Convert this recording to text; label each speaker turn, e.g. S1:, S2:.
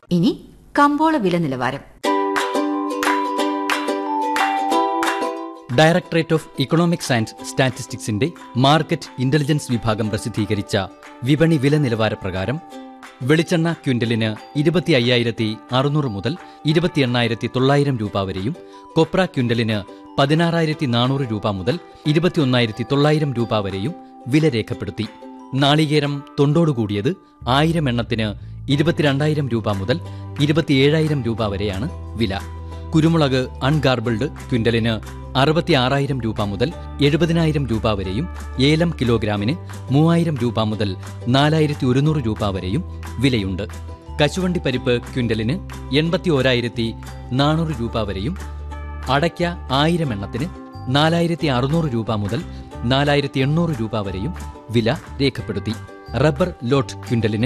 S1: ഇനി കമ്പോള വില നിലവാരം
S2: ഡയറക്ടറേറ്റ് ഓഫ് ഇക്കണോമിക്സ് ആൻഡ് സ്റ്റാറ്റിസ്റ്റിക്സിന്റെ മാർക്കറ്റ് ഇന്റലിജൻസ് വിഭാഗം പ്രസിദ്ധീകരിച്ച വിപണി വില നിലവാര പ്രകാരം വെളിച്ചെണ്ണ ക്വിന്റലിന് ഇരുപത്തി അയ്യായിരത്തി അറുന്നൂറ് മുതൽ ഇരുപത്തി എണ്ണായിരത്തി തൊള്ളായിരം രൂപ വരെയും കൊപ്ര ക്വിന്റലിന് പതിനാറായിരത്തി നാനൂറ് രൂപ മുതൽ ഇരുപത്തിയൊന്നായിരത്തി തൊള്ളായിരം രൂപ വരെയും വില രേഖപ്പെടുത്തി നാളികേരം തൊണ്ടോടുകൂടിയത് ആയിരം എണ്ണത്തിന് ഇരുപത്തിരണ്ടായിരം രൂപ മുതൽ ഇരുപത്തിയേഴായിരം രൂപ വരെയാണ് വില കുരുമുളക് അൺഗാർബിൾഡ് ക്വിന്റലിന് അറുപത്തി ആറായിരം രൂപ മുതൽ എഴുപതിനായിരം രൂപ വരെയും ഏലം കിലോഗ്രാമിന് മൂവായിരം രൂപ മുതൽ നാലായിരത്തി ഒരുന്നൂറ് രൂപ വരെയും വിലയുണ്ട് കശുവണ്ടി പരിപ്പ് ക്വിന്റലിന് എൺപത്തി ഓരായിരത്തി നാനൂറ് രൂപ വരെയും അടയ്ക്ക ആയിരം എണ്ണത്തിന് നാലായിരത്തി അറുന്നൂറ് രൂപ മുതൽ നാലായിരത്തി എണ്ണൂറ് രൂപ വരെയും വില രേഖപ്പെടുത്തി റബ്ബർ ലോട്ട് ക്വിന്റലിന്